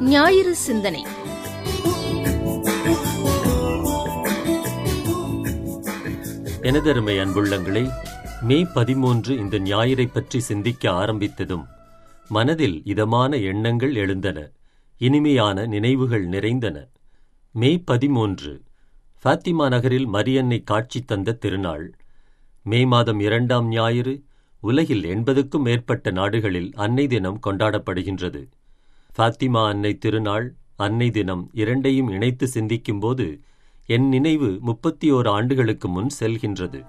ஞாயிறு சிந்தனை எனதருமை அன்புள்ளங்களே மே பதிமூன்று இந்த ஞாயிறை பற்றி சிந்திக்க ஆரம்பித்ததும் மனதில் இதமான எண்ணங்கள் எழுந்தன இனிமையான நினைவுகள் நிறைந்தன மே பதிமூன்று ஃபாத்திமா நகரில் மரியன்னை காட்சி தந்த திருநாள் மே மாதம் இரண்டாம் ஞாயிறு உலகில் எண்பதுக்கும் மேற்பட்ட நாடுகளில் அன்னை தினம் கொண்டாடப்படுகின்றது ஃபாத்திமா அன்னை திருநாள் அன்னை தினம் இரண்டையும் இணைத்து சிந்திக்கும்போது என் நினைவு முப்பத்தி ஓரு ஆண்டுகளுக்கு முன் செல்கின்றது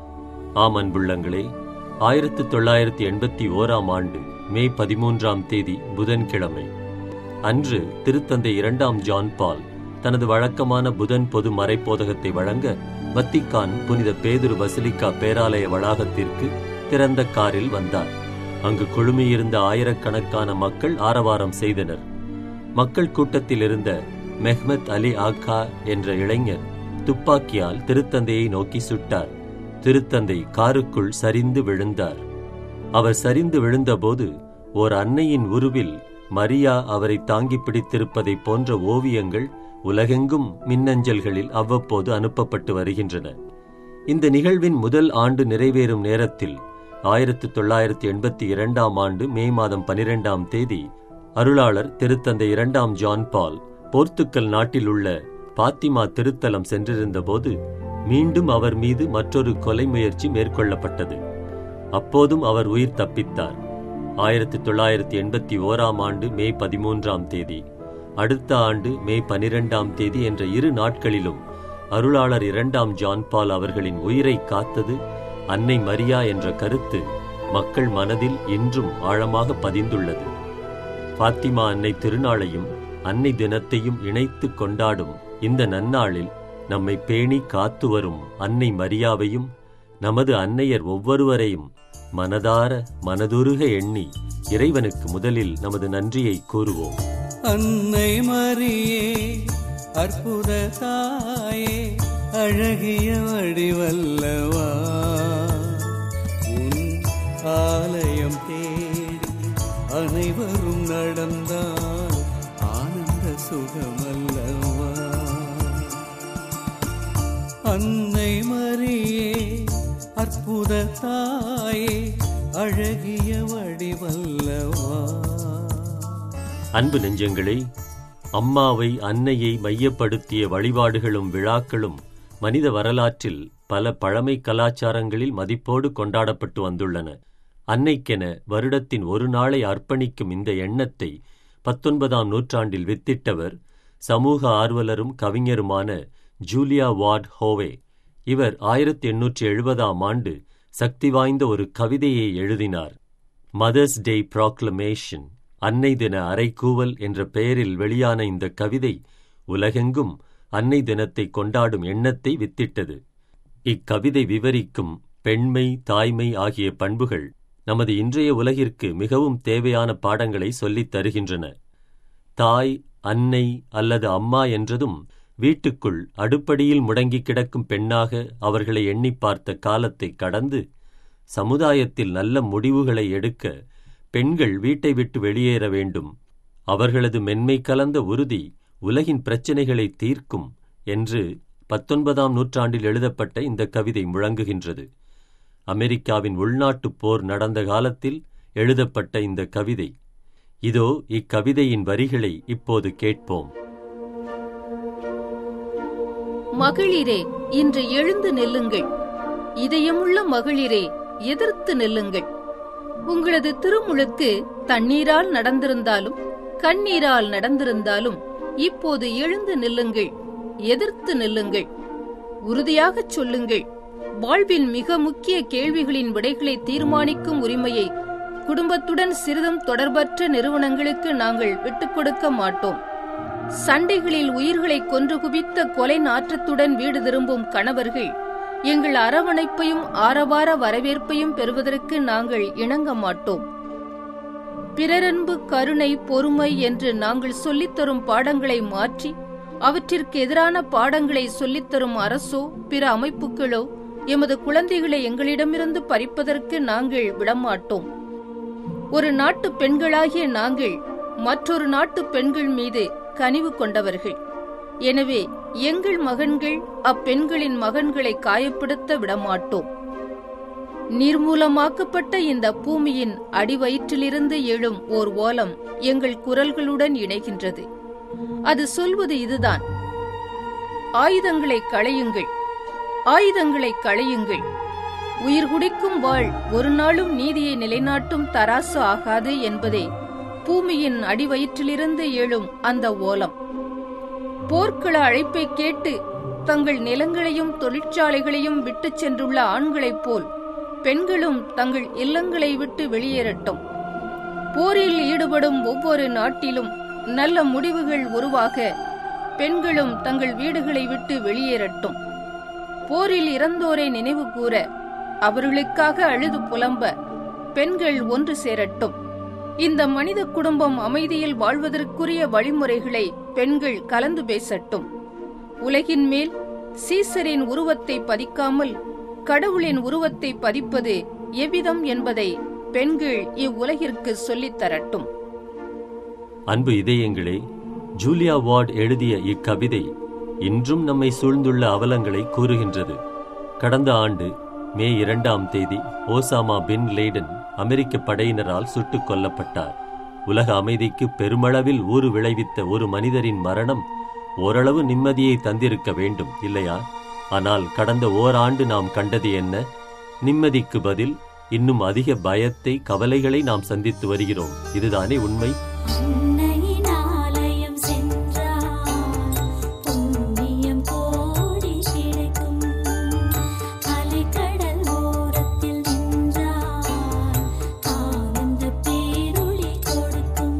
ஆம் அன்புள்ளங்களே ஆயிரத்து தொள்ளாயிரத்தி எண்பத்தி ஓராம் ஆண்டு மே பதிமூன்றாம் தேதி புதன்கிழமை அன்று திருத்தந்தை இரண்டாம் ஜான் பால் தனது வழக்கமான புதன் பொது மறைப்போதகத்தை வழங்க வத்திக்கான் புனித பேதுரு பசிலிக்கா பேராலய வளாகத்திற்கு திறந்த காரில் வந்தார் அங்கு குழுமியிருந்த ஆயிரக்கணக்கான மக்கள் ஆரவாரம் செய்தனர் மக்கள் கூட்டத்தில் இருந்த மெஹ்மத் அலி ஆக்கா என்ற இளைஞர் துப்பாக்கியால் திருத்தந்தையை நோக்கி சுட்டார் திருத்தந்தை காருக்குள் சரிந்து விழுந்தார் அவர் சரிந்து விழுந்தபோது ஓர் அன்னையின் உருவில் மரியா அவரை தாங்கி பிடித்திருப்பதைப் போன்ற ஓவியங்கள் உலகெங்கும் மின்னஞ்சல்களில் அவ்வப்போது அனுப்பப்பட்டு வருகின்றன இந்த நிகழ்வின் முதல் ஆண்டு நிறைவேறும் நேரத்தில் ஆயிரத்து தொள்ளாயிரத்தி எண்பத்தி இரண்டாம் ஆண்டு மே மாதம் பனிரெண்டாம் தேதி அருளாளர் திருத்தந்தை இரண்டாம் ஜான் பால் போர்த்துக்கல் நாட்டில் உள்ள பாத்திமா திருத்தலம் சென்றிருந்தபோது மீண்டும் அவர் மீது மற்றொரு கொலை முயற்சி மேற்கொள்ளப்பட்டது அப்போதும் அவர் உயிர் தப்பித்தார் ஆயிரத்தி தொள்ளாயிரத்தி எண்பத்தி ஓராம் ஆண்டு மே பதிமூன்றாம் தேதி அடுத்த ஆண்டு மே பனிரெண்டாம் தேதி என்ற இரு நாட்களிலும் அருளாளர் இரண்டாம் ஜான் பால் அவர்களின் உயிரை காத்தது அன்னை மரியா என்ற கருத்து மக்கள் மனதில் இன்றும் ஆழமாக பதிந்துள்ளது பாத்திமா அன்னை திருநாளையும் அன்னை தினத்தையும் இணைத்து கொண்டாடும் இந்த நன்னாளில் நம்மை பேணி காத்து வரும் அன்னை மரியாவையும் நமது அன்னையர் ஒவ்வொருவரையும் மனதார மனதுருக எண்ணி இறைவனுக்கு முதலில் நமது நன்றியை கூறுவோம் அன்னை மரியே அற்புத தாயே அழகிய வடிவல்லவா உன் ஆலயம் தேடி அனைவரும் நடந்தால் ஆனந்த சுகமல்லவா அன்னை மரியே அற்புத தாயே அழகிய வடிவல்லவா அன்பு நெஞ்சங்களே அம்மாவை அன்னையை மையப்படுத்திய வழிபாடுகளும் விழாக்களும் மனித வரலாற்றில் பல பழமை கலாச்சாரங்களில் மதிப்போடு கொண்டாடப்பட்டு வந்துள்ளன அன்னைக்கென வருடத்தின் ஒரு நாளை அர்ப்பணிக்கும் இந்த எண்ணத்தை பத்தொன்பதாம் நூற்றாண்டில் வித்திட்டவர் சமூக ஆர்வலரும் கவிஞருமான ஜூலியா வார்ட் ஹோவே இவர் ஆயிரத்தி எண்ணூற்றி எழுபதாம் ஆண்டு சக்தி வாய்ந்த ஒரு கவிதையை எழுதினார் மதர்ஸ் டே ப்ராக்ளமேஷன் அன்னை தின அறைகூவல் என்ற பெயரில் வெளியான இந்த கவிதை உலகெங்கும் அன்னை தினத்தை கொண்டாடும் எண்ணத்தை வித்திட்டது இக்கவிதை விவரிக்கும் பெண்மை தாய்மை ஆகிய பண்புகள் நமது இன்றைய உலகிற்கு மிகவும் தேவையான பாடங்களை சொல்லித் தருகின்றன தாய் அன்னை அல்லது அம்மா என்றதும் வீட்டுக்குள் அடுப்படியில் முடங்கி கிடக்கும் பெண்ணாக அவர்களை எண்ணி பார்த்த காலத்தை கடந்து சமுதாயத்தில் நல்ல முடிவுகளை எடுக்க பெண்கள் வீட்டை விட்டு வெளியேற வேண்டும் அவர்களது மென்மை கலந்த உறுதி உலகின் பிரச்சினைகளை தீர்க்கும் என்று பத்தொன்பதாம் நூற்றாண்டில் எழுதப்பட்ட இந்த கவிதை முழங்குகின்றது அமெரிக்காவின் உள்நாட்டுப் போர் நடந்த காலத்தில் எழுதப்பட்ட இந்த கவிதை இதோ இக்கவிதையின் வரிகளை இப்போது கேட்போம் மகளிரே இன்று எழுந்து நெல்லுங்கள் இதயமுள்ள மகளிரே எதிர்த்து நெல்லுங்கள் உங்களது திருமுழுக்கு தண்ணீரால் நடந்திருந்தாலும் கண்ணீரால் நடந்திருந்தாலும் இப்போது எழுந்து நில்லுங்கள் எதிர்த்து நில்லுங்கள் உறுதியாகச் சொல்லுங்கள் வாழ்வின் மிக முக்கிய கேள்விகளின் விடைகளை தீர்மானிக்கும் உரிமையை குடும்பத்துடன் சிறிதும் தொடர்பற்ற நிறுவனங்களுக்கு நாங்கள் விட்டுக் கொடுக்க மாட்டோம் சண்டைகளில் உயிர்களை கொன்று குவித்த கொலை நாற்றத்துடன் வீடு திரும்பும் கணவர்கள் எங்கள் அரவணைப்பையும் ஆரவார வரவேற்பையும் பெறுவதற்கு நாங்கள் இணங்க மாட்டோம் பிறரன்பு கருணை பொறுமை என்று நாங்கள் சொல்லித்தரும் பாடங்களை மாற்றி அவற்றிற்கு எதிரான பாடங்களை சொல்லித்தரும் அரசோ பிற அமைப்புகளோ எமது குழந்தைகளை எங்களிடமிருந்து பறிப்பதற்கு நாங்கள் விடமாட்டோம் ஒரு நாட்டு பெண்களாகிய நாங்கள் மற்றொரு நாட்டு பெண்கள் மீது கனிவு கொண்டவர்கள் எனவே எங்கள் மகன்கள் அப்பெண்களின் மகன்களை காயப்படுத்த விடமாட்டோம் நிர்மூலமாக்கப்பட்ட இந்த பூமியின் அடிவயிற்றிலிருந்து எழும் ஓர் ஓலம் எங்கள் குரல்களுடன் இணைகின்றது அது சொல்வது இதுதான் ஆயுதங்களை களையுங்கள் ஆயுதங்களை களையுங்கள் உயிர் குடிக்கும் வாழ் ஒரு நாளும் நீதியை நிலைநாட்டும் தராசு ஆகாது என்பதே பூமியின் அடிவயிற்றிலிருந்து எழும் அந்த ஓலம் போர்க்கள அழைப்பை கேட்டு தங்கள் நிலங்களையும் தொழிற்சாலைகளையும் விட்டுச் சென்றுள்ள ஆண்களைப் போல் பெண்களும் தங்கள் இல்லங்களை விட்டு வெளியேறட்டும் போரில் ஈடுபடும் ஒவ்வொரு நாட்டிலும் நல்ல முடிவுகள் உருவாக பெண்களும் தங்கள் வீடுகளை விட்டு வெளியேறட்டும் போரில் இறந்தோரை நினைவு கூற அவர்களுக்காக அழுது புலம்ப பெண்கள் ஒன்று சேரட்டும் இந்த மனித குடும்பம் அமைதியில் வாழ்வதற்குரிய வழிமுறைகளை பெண்கள் கலந்து பேசட்டும் உலகின் மேல் சீசரின் உருவத்தை பதிக்காமல் கடவுளின் உருவத்தை பதிப்பது எவ்விதம் என்பதை பெண்கள் இவ்வுலகிற்கு சொல்லித் தரட்டும் அன்பு இதயங்களே ஜூலியா வார்ட் எழுதிய இக்கவிதை இன்றும் நம்மை சூழ்ந்துள்ள அவலங்களை கூறுகின்றது கடந்த ஆண்டு மே இரண்டாம் தேதி ஓசாமா பின் லேடன் அமெரிக்க படையினரால் சுட்டுக் கொல்லப்பட்டார் உலக அமைதிக்கு பெருமளவில் ஊறு விளைவித்த ஒரு மனிதரின் மரணம் ஓரளவு நிம்மதியை தந்திருக்க வேண்டும் இல்லையா ஆனால் கடந்த ஓராண்டு நாம் கண்டது என்ன நிம்மதிக்கு பதில் இன்னும் அதிக பயத்தை கவலைகளை நாம் சந்தித்து வருகிறோம் இதுதானே உண்மை அன்னையின் ஆலயம் சென்றார் புண்ணியம் கோடி கிடைக்கும் அலைக்கடல் ஓரத்தில் நின்றார் ஆனந்த பேரொளி கொடுக்கும்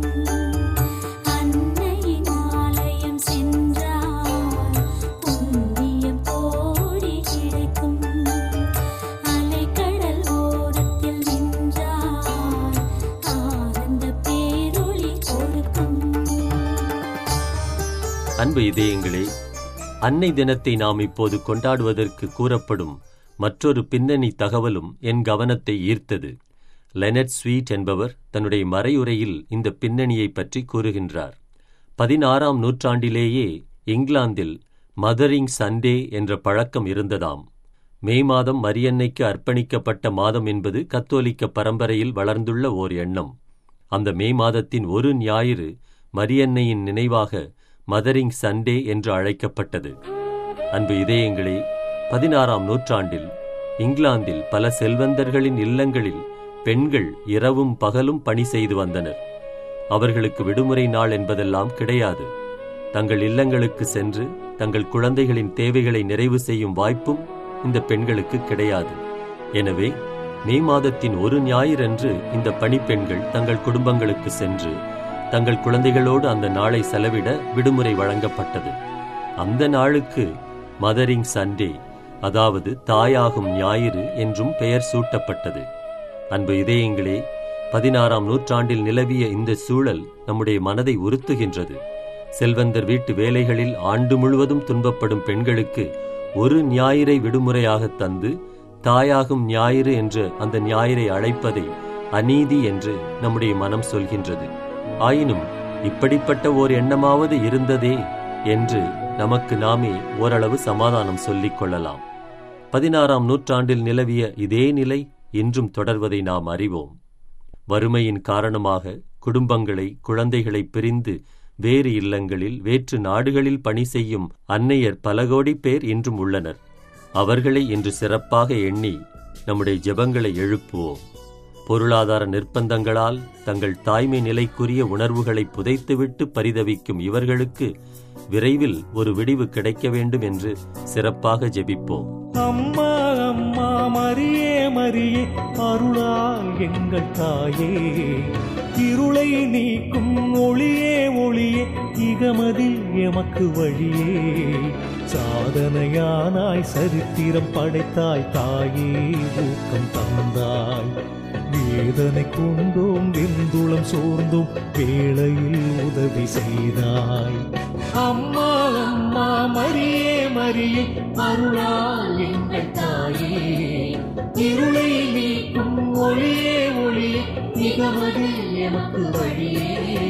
அன்னையின் ஆலயம் சென்றார் புண்ணியம் கோடி கிடைக்கும் அலைக்கடல் ஓரத்தில் நின்றார் ஆனந்த பேரொளி கொடுக்கும் அன்பு இதயங்களே அன்னை தினத்தை நாம் இப்போது கொண்டாடுவதற்கு கூறப்படும் மற்றொரு பின்னணி தகவலும் என் கவனத்தை ஈர்த்தது லெனட் ஸ்வீட் என்பவர் தன்னுடைய மறையுரையில் இந்த பின்னணியை பற்றி கூறுகின்றார் பதினாறாம் நூற்றாண்டிலேயே இங்கிலாந்தில் மதரிங் சண்டே என்ற பழக்கம் இருந்ததாம் மே மாதம் மரியன்னைக்கு அர்ப்பணிக்கப்பட்ட மாதம் என்பது கத்தோலிக்க பரம்பரையில் வளர்ந்துள்ள ஓர் எண்ணம் அந்த மே மாதத்தின் ஒரு ஞாயிறு மரியன்னையின் நினைவாக மதரிங் சண்டே என்று அழைக்கப்பட்டது அன்பு இதயங்களே பதினாறாம் நூற்றாண்டில் இங்கிலாந்தில் பல செல்வந்தர்களின் இல்லங்களில் பெண்கள் இரவும் பகலும் பணி செய்து வந்தனர் அவர்களுக்கு விடுமுறை நாள் என்பதெல்லாம் கிடையாது தங்கள் இல்லங்களுக்கு சென்று தங்கள் குழந்தைகளின் தேவைகளை நிறைவு செய்யும் வாய்ப்பும் இந்த பெண்களுக்கு கிடையாது எனவே மே மாதத்தின் ஒரு ஞாயிறன்று இந்த பணிப்பெண்கள் தங்கள் குடும்பங்களுக்கு சென்று தங்கள் குழந்தைகளோடு அந்த நாளை செலவிட விடுமுறை வழங்கப்பட்டது அந்த நாளுக்கு மதரிங் சண்டே அதாவது தாயாகும் ஞாயிறு என்றும் பெயர் சூட்டப்பட்டது அன்பு இதயங்களே பதினாறாம் நூற்றாண்டில் நிலவிய இந்த சூழல் நம்முடைய மனதை உறுத்துகின்றது செல்வந்தர் வீட்டு வேலைகளில் ஆண்டு முழுவதும் துன்பப்படும் பெண்களுக்கு ஒரு ஞாயிறை விடுமுறையாக தந்து தாயாகும் ஞாயிறு என்று அந்த ஞாயிறை அழைப்பதை அநீதி என்று நம்முடைய மனம் சொல்கின்றது ஆயினும் இப்படிப்பட்ட ஓர் எண்ணமாவது இருந்ததே என்று நமக்கு நாமே ஓரளவு சமாதானம் சொல்லிக் கொள்ளலாம் பதினாறாம் நூற்றாண்டில் நிலவிய இதே நிலை இன்றும் தொடர்வதை நாம் அறிவோம் வறுமையின் காரணமாக குடும்பங்களை குழந்தைகளை பிரிந்து வேறு இல்லங்களில் வேற்று நாடுகளில் பணி செய்யும் அன்னையர் பல கோடி பேர் இன்றும் உள்ளனர் அவர்களை இன்று சிறப்பாக எண்ணி நம்முடைய ஜெபங்களை எழுப்புவோம் பொருளாதார நிர்பந்தங்களால் தங்கள் தாய்மை நிலைக்குரிய உணர்வுகளை புதைத்துவிட்டு பரிதவிக்கும் இவர்களுக்கு விரைவில் ஒரு விடிவு கிடைக்க வேண்டும் என்று சிறப்பாக ஜெபிப்போம் அம்மா அம்மா மரியே மரியே அருளால் எங்கள் தாயே இருளை நீக்கும் ஒளியே ஒளியே இகமதில் எமக்கு வழியே சாதனையானாய் சரித்திரம் படைத்தாய் தாயே ஊக்கம் தந்தாய் வேதனை கொண்டோம் வெந்துளம் சோர்ந்தோம் வேளையில் உதவி செய்தாய் அம்மா அம்மா மரியே மரியே அருளால் எங்கள் தாயே இருளை நீக்கும் ஒளியே ஒளியே இகமதில் எமக்கு வழியே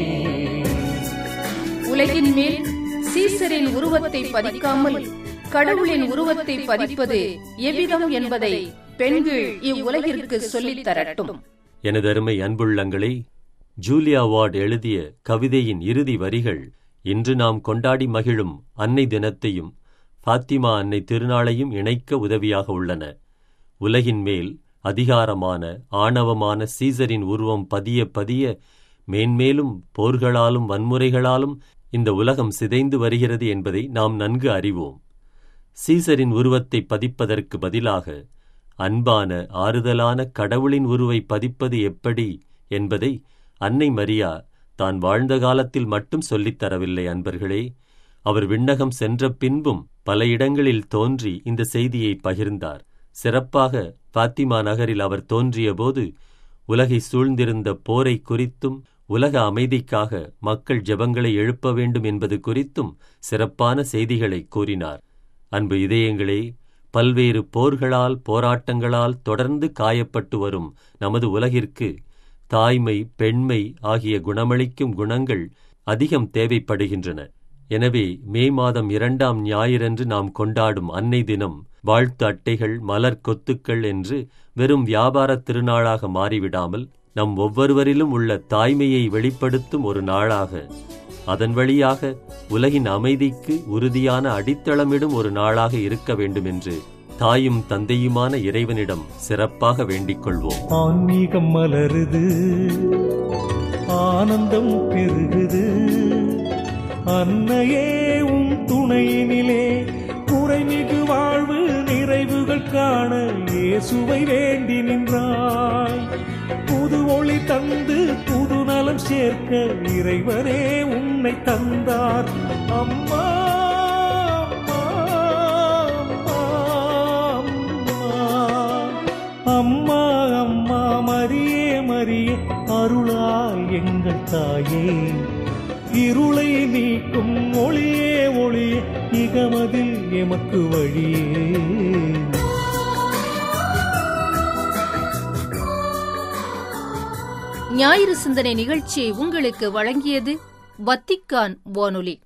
உலகின் மேல் சீசரின் உருவத்தை பதிக்காமல் கடவுளின் உருவத்தை பதிப்பது எவ்விதம் என்பதை பெண்கள் இவ்வுலகிற்கு சொல்லித் தரட்டும் எனதருமை அன்புள்ளங்களே ஜூலியா வார்ட் எழுதிய கவிதையின் இறுதி வரிகள் இன்று நாம் கொண்டாடி மகிழும் அன்னை தினத்தையும் ஃபாத்திமா அன்னை திருநாளையும் இணைக்க உதவியாக உள்ளன உலகின் மேல் அதிகாரமான ஆணவமான சீசரின் உருவம் பதிய பதிய மேன்மேலும் போர்களாலும் வன்முறைகளாலும் இந்த உலகம் சிதைந்து வருகிறது என்பதை நாம் நன்கு அறிவோம் சீசரின் உருவத்தை பதிப்பதற்கு பதிலாக அன்பான ஆறுதலான கடவுளின் உருவை பதிப்பது எப்படி என்பதை அன்னை மரியா தான் வாழ்ந்த காலத்தில் மட்டும் சொல்லித் தரவில்லை அன்பர்களே அவர் விண்ணகம் சென்ற பின்பும் பல இடங்களில் தோன்றி இந்த செய்தியை பகிர்ந்தார் சிறப்பாக பாத்திமா நகரில் அவர் தோன்றியபோது உலகை சூழ்ந்திருந்த போரை குறித்தும் உலக அமைதிக்காக மக்கள் ஜெபங்களை எழுப்ப வேண்டும் என்பது குறித்தும் சிறப்பான செய்திகளை கூறினார் அன்பு இதயங்களே பல்வேறு போர்களால் போராட்டங்களால் தொடர்ந்து காயப்பட்டு வரும் நமது உலகிற்கு தாய்மை பெண்மை ஆகிய குணமளிக்கும் குணங்கள் அதிகம் தேவைப்படுகின்றன எனவே மே மாதம் இரண்டாம் ஞாயிறன்று நாம் கொண்டாடும் அன்னை தினம் வாழ்த்து அட்டைகள் மலர் கொத்துக்கள் என்று வெறும் வியாபாரத் திருநாளாக மாறிவிடாமல் நம் ஒவ்வொருவரிலும் உள்ள தாய்மையை வெளிப்படுத்தும் ஒரு நாளாக அதன் வழியாக உலகின் அமைதிக்கு உறுதியான அடித்தளமிடும் ஒரு நாளாக இருக்க வேண்டும் என்று தாயும் தந்தையுமான இறைவனிடம் சிறப்பாக வேண்டிக் கொள்வோம் ஆன்மீகம் மலருது ஆனந்தம் பெருகுது அன்னையே உன் துணையினிலே குறைமிகு வாழ்வு நிறைவுகள் காண இயேசுவை வேண்டி நின்றாய் புது ஒளி தந்து புது நலம் சேர்க்க இறைவனே உன்னை தந்தார் அம்மா அம்மா, அம்மா அம்மா மரியே மரியே அருளாய் எங்கள் தாயே இருளை நீக்கும் ஒளியே ஒளியே இகமதில் எமக்கு வழியே ஞாயிறு சிந்தனை நிகழ்ச்சியை உங்களுக்கு வழங்கியது வத்திக்கான் வானொலி